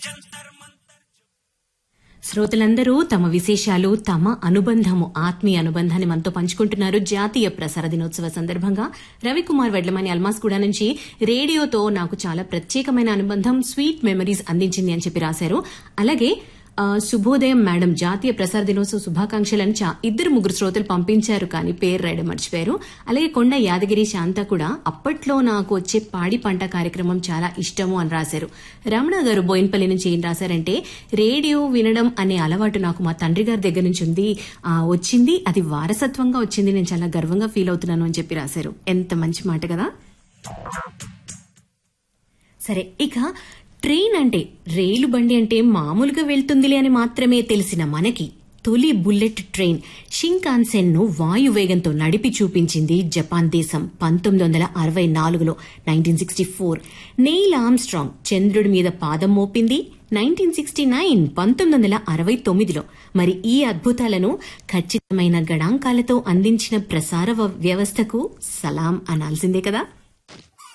శ్రోతలందరూ తమ విశేషాలు తమ అనుబంధము ఆత్మీయ అనుబంధాన్ని మనతో పంచుకుంటున్నారు జాతీయ ప్రసార దినోత్సవ సందర్భంగా రవికుమార్ వెడ్లమని అల్మాస్గూడ నుంచి రేడియోతో నాకు చాలా ప్రత్యేకమైన అనుబంధం స్వీట్ మెమరీస్ అందించింది అని చెప్పి రాశారు అలాగే ఆ, శుభోదయం మేడం జాతీయ ప్రసార దినోత్సవ శుభాకాంక్షలను చా ఇద్దరు ముగ్గురు శ్రోతలు పంపించారు కానీ పేరు రాయడం మర్చిపోయారు అలాగే కొండ యాదగిరి శాంత కూడా అప్పట్లో నాకు వచ్చే పాడి పంట కార్యక్రమం చాలా ఇష్టము అని రాశారు రమణ గారు బోయిన్పల్లి నుంచి ఏం రాశారంటే రేడియో వినడం అనే అలవాటు నాకు మా తండ్రి గారి దగ్గర నుంచి ఉంది ఆ, వచ్చింది అది వారసత్వంగా వచ్చింది నేను చాలా గర్వంగా ఫీల్ అవుతున్నాను అని చెప్పి రాశారు ఎంత మంచి మాట కదా సరే ఇక ట్రైన్ అంటే రైలు బండి అంటే మామూలుగా వెళ్తుందిలే అని మాత్రమే తెలిసిన మనకి తొలి బుల్లెట్ ట్రైన్ షింకాన్సెన్ ను వాయువేగంతో నడిపి చూపించింది జపాన్ దేశం పంతొమ్మిది వందల అరవై నాలుగులో nineteen sixty four Neil Armstrong చంద్రుడి మీద పాదం మోపింది నైన్టీన్ సిక్స్టీ నైన్ పంతొమ్మిది వందల అరవై తొమ్మిదిలో మరి ఈ అద్భుతాలను ఖచ్చితమైన గణాంకాలతో అందించిన ప్రసార వ- వ్యవస్థకు సలాం అనాల్సిందే కదా